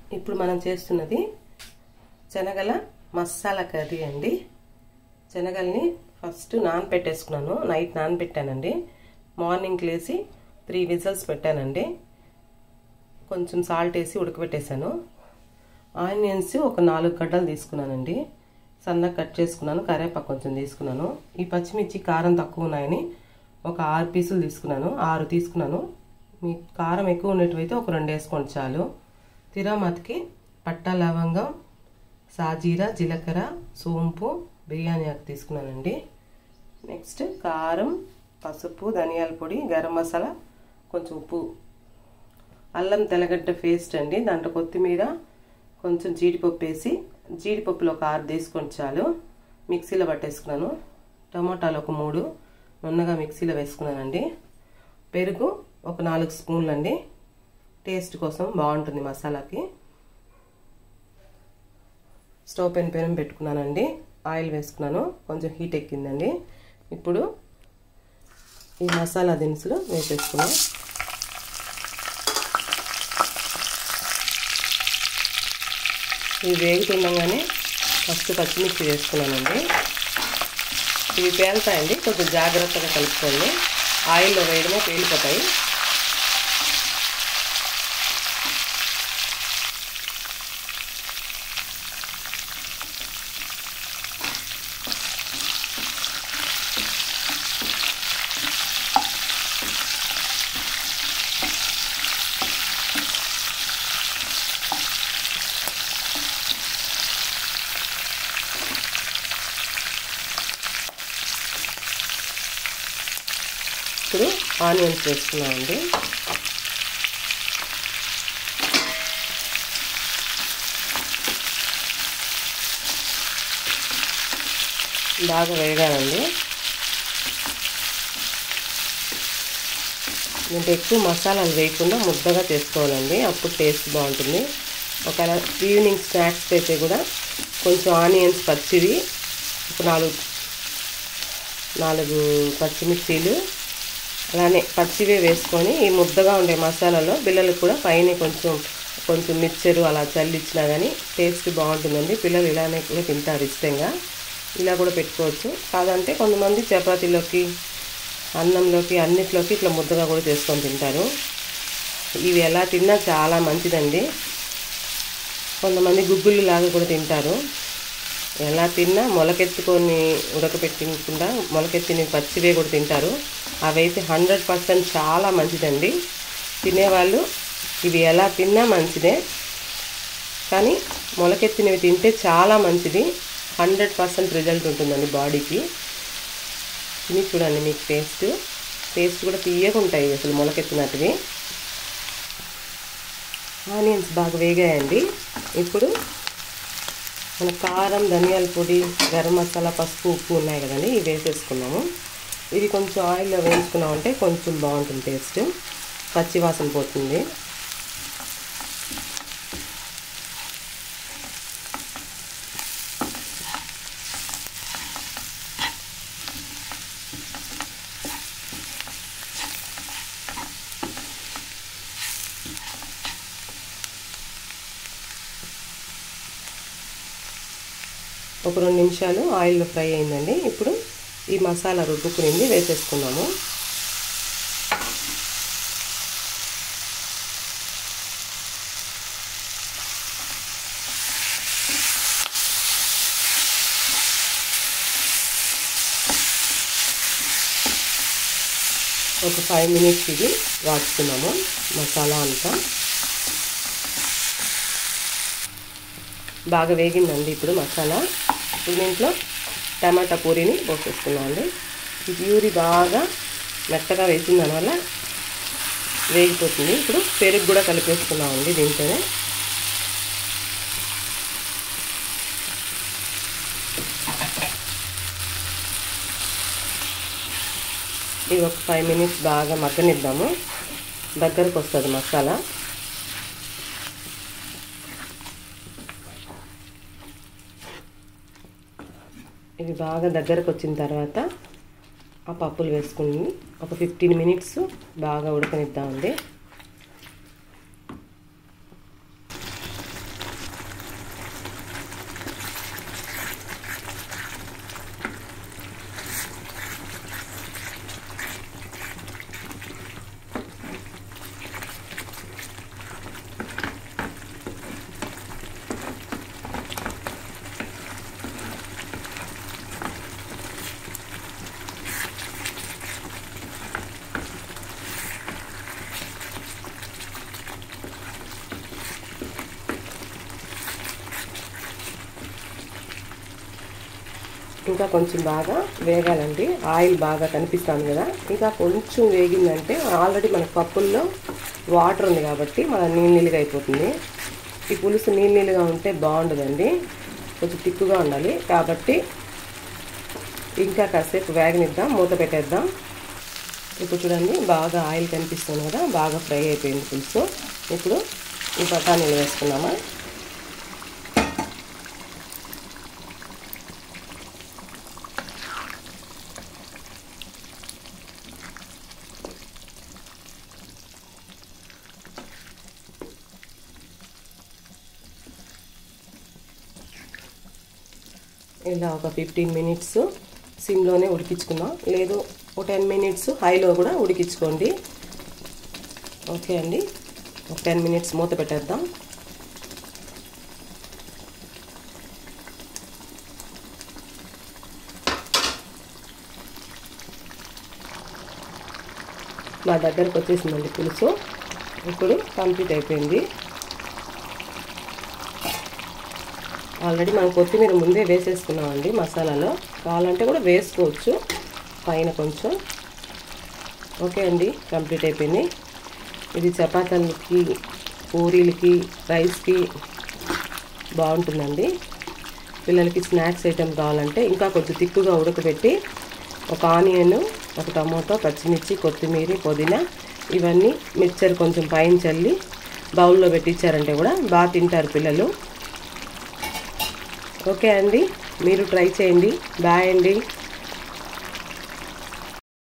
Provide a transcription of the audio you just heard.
ఇప్పుడు మనం చేస్తున్నది శనగల మసాలా కర్రీ అండి శనగల్ని ఫస్ట్ నానబెట్టేసుకున్నాను నైట్ నానబెట్టానండి మార్నింగ్ లేసి త్రీ విజిల్స్ పెట్టానండి కొంచెం సాల్ట్ వేసి ఉడకబెట్టేశాను ఆనియన్స్ ఒక నాలుగు గడ్డలు తీసుకున్నానండి సన్నగా కట్ చేసుకున్నాను కరేపాకు కొంచెం తీసుకున్నాను ఈ పచ్చిమిర్చి కారం తక్కువ ఉన్నాయని ఒక ఆరు పీసులు తీసుకున్నాను ఆరు తీసుకున్నాను మీ కారం ఎక్కువ ఉండేటివైతే ఒక రెండు వేసుకోండి చాలు తిరామతికి పట్టా లవంగం సాజీరా జీలకర్ర సోంపు బిర్యానీ ఆకు తీసుకున్నానండి నెక్స్ట్ కారం పసుపు ధనియాల పొడి గరం మసాలా కొంచెం ఉప్పు అల్లం తెల్లగడ్డ పేస్ట్ అండి దాంట్లో కొత్తిమీర కొంచెం జీడిపప్పు వేసి జీడిపప్పులో ఒక ఆరు తీసుకొని చాలు మిక్సీలో పట్టేసుకున్నాను టమాటాలు ఒక మూడు నున్నగా మిక్సీలో వేసుకున్నానండి పెరుగు ఒక నాలుగు స్పూన్లు అండి టేస్ట్ కోసం బాగుంటుంది మసాలాకి స్టవ్ పైన పెనం పెట్టుకున్నానండి ఆయిల్ వేసుకున్నాను కొంచెం హీట్ ఎక్కిందండి ఇప్పుడు ఈ మసాలా దినుసులు వేసేసుకున్నాం ఇవి వేగుతుండగానే ఫస్ట్ పచ్చిమిర్చి వేసుకున్నానండి ఇవి పేలుతాయండి కొంచెం జాగ్రత్తగా కలుపుకోండి ఆయిల్లో వేయడమే పేలిపోతాయి ఇప్పుడు ఆనియన్స్ వేసుకున్నామండి బాగా వేగానండి దీంట్లో ఎక్కువ మసాలాలు వేయకుండా ముద్దగా చేసుకోవాలండి అప్పుడు టేస్ట్ బాగుంటుంది ఒకవేళ ఈవినింగ్ స్నాక్స్ అయితే కూడా కొంచెం ఆనియన్స్ పచ్చివి ఒక నాలుగు నాలుగు పచ్చిమిర్చీలు అలానే పచ్చివే వేసుకొని ఈ ముద్దగా ఉండే మసాలాలో పిల్లలకు కూడా పైన కొంచెం కొంచెం మిక్చరు అలా చల్లిచ్చినా కానీ టేస్ట్ బాగుంటుందండి పిల్లలు ఇలానే కూడా తింటారు ఇష్టంగా ఇలా కూడా పెట్టుకోవచ్చు కాదంటే కొంతమంది చపాతీలోకి అన్నంలోకి అన్నిట్లోకి ఇట్లా ముద్దగా కూడా చేసుకొని తింటారు ఇవి ఎలా తిన్నా చాలా మంచిదండి కొంతమంది గుగ్గుళ్ళు లాగా కూడా తింటారు ఎలా తిన్నా మొలకెత్తుకొని ఉడకపెట్టకుండా మొలకెత్తిన పచ్చివే కూడా తింటారు అవైతే హండ్రెడ్ పర్సెంట్ చాలా మంచిదండి తినేవాళ్ళు ఇవి ఎలా తిన్నా మంచిదే కానీ మొలకెత్తినవి తింటే చాలా మంచిది హండ్రెడ్ పర్సెంట్ రిజల్ట్ ఉంటుందండి బాడీకి తిని చూడండి మీకు టేస్ట్ టేస్ట్ కూడా తీయగా ఉంటాయి అసలు మొలకెత్తినట్టువి ఆనియన్స్ బాగా వేగాయండి ఇప్పుడు మన కారం ధనియాల పొడి గరం మసాలా పసుపు ఉప్పు ఉన్నాయి కదండి ఇవి వేసేసుకున్నాము ఇవి కొంచెం ఆయిల్లో వేయించుకున్నామంటే కొంచెం బాగుంటుంది టేస్ట్ పచ్చి వాసన పోతుంది ఒక రెండు నిమిషాలు ఆయిల్లో ఫ్రై అయిందండి ఇప్పుడు ఈ మసాలా రుబ్బుకునింది వేసేసుకున్నాము ఒక ఫైవ్ మినిట్స్ ఇది వాడుతున్నాము మసాలా అంతా బాగా వేగిందండి ఇప్పుడు మసాలా ఇప్పుడు దీంట్లో టమాటా పూరిని పోసేసుకున్నాం అండి ఈ ప్యూరి బాగా మెత్తగా వేసిన దానివల్ల వేగిపోతుంది ఇప్పుడు పెరుగు కూడా కలిపేసుకున్నామండి దీంట్లోనే ఇది ఒక ఫైవ్ మినిట్స్ బాగా మగ్గనిద్దాము దగ్గరకు వస్తుంది మసాలా ఇది బాగా దగ్గరకు వచ్చిన తర్వాత ఆ పప్పులు వేసుకుని ఒక ఫిఫ్టీన్ మినిట్స్ బాగా ఉడకనిద్దామండి ఇంకా కొంచెం బాగా వేగాలండి ఆయిల్ బాగా కనిపిస్తుంది కదా ఇంకా కొంచెం వేగిందంటే ఆల్రెడీ మన పప్పుల్లో వాటర్ ఉంది కాబట్టి మన నీళ్ళు నీళ్ళుగా అయిపోతుంది ఈ పులుసు నీళ్ళు నీళ్ళుగా ఉంటే బాగుండదండి కొంచెం తిక్కుగా ఉండాలి కాబట్టి ఇంకా కాసేపు వేగనిద్దాం మూత పెట్టేద్దాం ఇప్పుడు చూడండి బాగా ఆయిల్ కనిపిస్తుంది కదా బాగా ఫ్రై అయిపోయింది పులుసు ఇప్పుడు ఈ బఠానీలు వేసుకున్నామా ఇలా ఒక ఫిఫ్టీన్ మినిట్స్ సిమ్లోనే ఉడికించుకుందాం లేదు ఒక టెన్ మినిట్స్ హైలో కూడా ఉడికించుకోండి ఓకే అండి ఒక టెన్ మినిట్స్ మూత పెట్టేద్దాం మా దగ్గరకు వచ్చేసిందండి పులుసు ఇప్పుడు కంప్లీట్ అయిపోయింది ఆల్రెడీ మనం కొత్తిమీర ముందే వేసేసుకున్నామండి మసాలాలో కావాలంటే కూడా వేసుకోవచ్చు పైన కొంచెం ఓకే అండి కంప్లీట్ అయిపోయింది ఇది చపాతీలకి పూరీలకి రైస్కి బాగుంటుందండి పిల్లలకి స్నాక్స్ ఐటెం కావాలంటే ఇంకా కొంచెం తిక్కుగా ఉడకబెట్టి ఒక ఆనియన్ ఒక టమోటో పచ్చిమిర్చి కొత్తిమీర పుదీనా ఇవన్నీ మిక్చర్ కొంచెం పైన చల్లి బౌల్లో పెట్టించారంటే కూడా బాగా తింటారు పిల్లలు ఓకే అండి మీరు ట్రై చేయండి బాయ్ అండి